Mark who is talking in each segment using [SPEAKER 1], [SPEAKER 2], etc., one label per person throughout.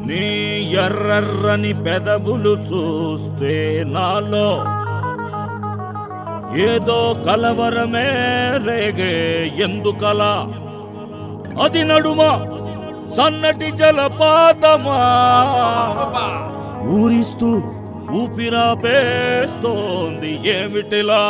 [SPEAKER 1] నీ ఎర్రర్రని పెదవులు చూస్తే నాలో ఏదో కలవరమే రేగే ఎందుకలా అది నడుమ సన్నటి జలపాతమా ఊరిస్తూ ఊపిరాపేస్తోంది ఏమిటిలా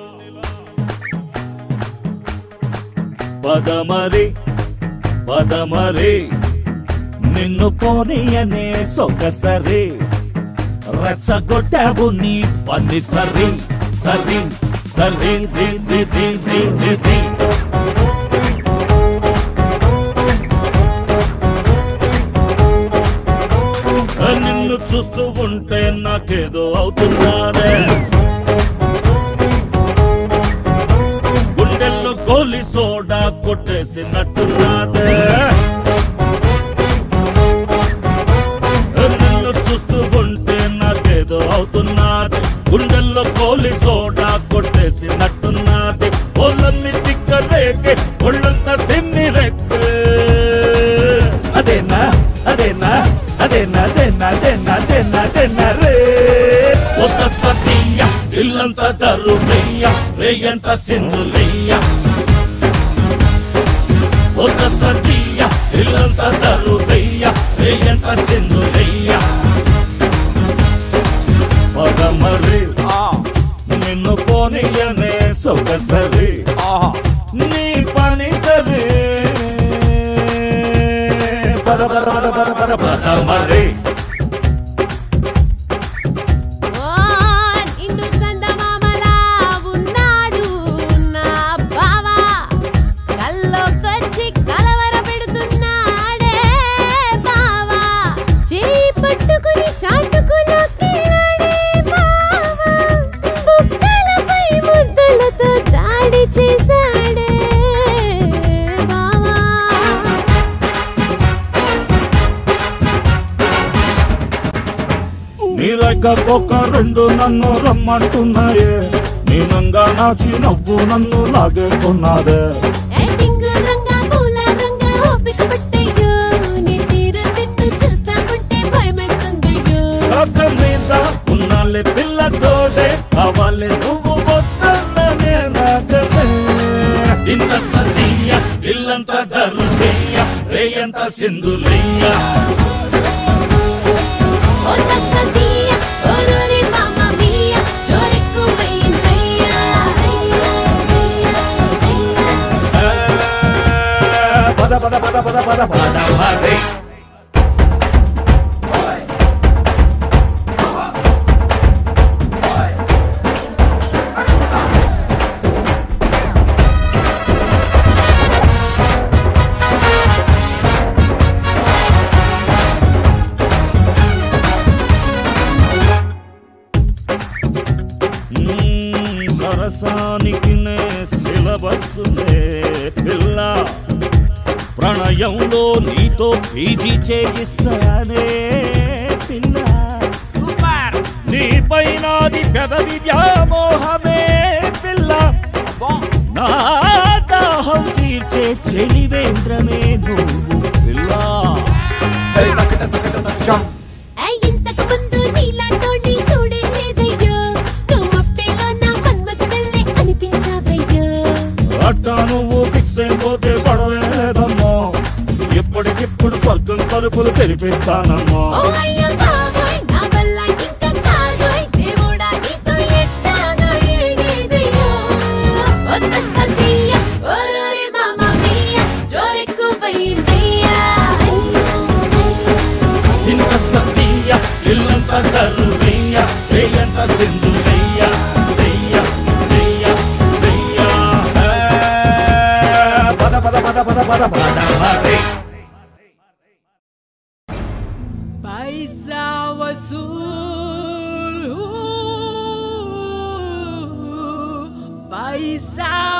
[SPEAKER 1] పదమరి పదమరి నిన్ను పోనీయనే సొగసరి రెచ్చగొట్టావు నీ పని సరి సరి సరి రి రి రి రి రి రి. నిన్ను చూస్తూ ఉంటే నాకేదో అవుతున్నానే గుండెల్లో గోలి సోడా కొట్టేసినట్టున్నాదే నిన్ను చూస్తూ ఉంటే నాకేదో అవుతున్నది గుండెల్లో కోలి సోడా కొట్టేసినట్టున్నది ఒళ్ళన్ని తిక్కలేకే ఒళ్ళంతా తిమ్మి రెక్కే అదేనా అదేనా అదేనా అదేనా అదేనా అదేనా అదేనా రే ఒక సతీయ ఇల్లంతా దరుమయ్య రేయంత సింధులయ్య ఒక సతీయ ఇల్లంతా దరుమయ్య రేయంత సింధులయ్య పదమరి నిన్ను పోనీయనే సొగసరి నీ పని సరి పద పద పద పద పద పదమరి
[SPEAKER 2] ఓ నిండు చందమామలా ఉన్నాడు నా బావా కల్లోకొచ్చి కలవర పెడుతున్నాడే బావా చేయి పట్టుకుని చాటుకులోకెళ్ళాడే బావా బుగ్గలపై ముద్దలతో దాడి చేశాడే బావా
[SPEAKER 1] నీరక ఒక రెండు నన్ను రమ్మంటున్నాయే నీనంగా నాచి నవ్వు నన్ను లాగేస్తున్నదే
[SPEAKER 2] యాక్టింగ్ రంగా పూల రంగా ఓపిక పట్టయ్యో నీ తీరు తిట్టు చూస్తామంటే భయమేస్తుందయ్యో
[SPEAKER 1] కాక మీద ఉన్నాలే పిల్ల తోడే కావాలి నువ్వు వద్దన్ననే నాకనే ఇంత సతీయ ఇల్లంతా దరుదయ్య రేయంత సింధులయ్య
[SPEAKER 2] ఓత సతీయ ఓరోరి మామ మియ జోరెక్కు పోయిందయ్యా
[SPEAKER 1] ఆ, పద పద పద పద పద పద మరి మ్మ్, సరసానికి నే సిలబస్సులే పిల్ల ప్రణయంలో నీతో పీజీ చేయిస్తానే పిల్ల
[SPEAKER 3] సూపర్
[SPEAKER 1] నీపై నాది పెదవి వ్యామోహమే పిల్ల నా దాహం తీర్చే చెలివేంద్రమే నువ్వు పిల్ల
[SPEAKER 2] ఐ ఇంతకు ముందు నీలాంటోడి చూడే లేదయ్యో నువ్వు అప్పేలో నా మన్మథుడల్లే అనిపించావయ్యో
[SPEAKER 1] అట్ట నువ్వు ఫిక్స్ అయిపోతే పడవేదమ్మో ఎప్పటికిప్పుడు స్వర్గం తలుపులు తెరిపిస్తానమ్మో
[SPEAKER 2] ఓ అయ్యో బాబోయ్ నా వల్ల ఇంకా కాదోయ్ దేవుడా నీతో ఎట్టాగా ఏగేదయ్యో ఒక్క సతీయ ఓరోరి మామ మియ జోరెక్కు పోయిందయ్యా
[SPEAKER 1] ఇంత సతీయ ఇల్లంత కరువయ్య రేయంత సింధులయ్య దయ్య దయ్య దయ్య పద పద పద పద పద పద మరి
[SPEAKER 4] पैसा वसूल पैसा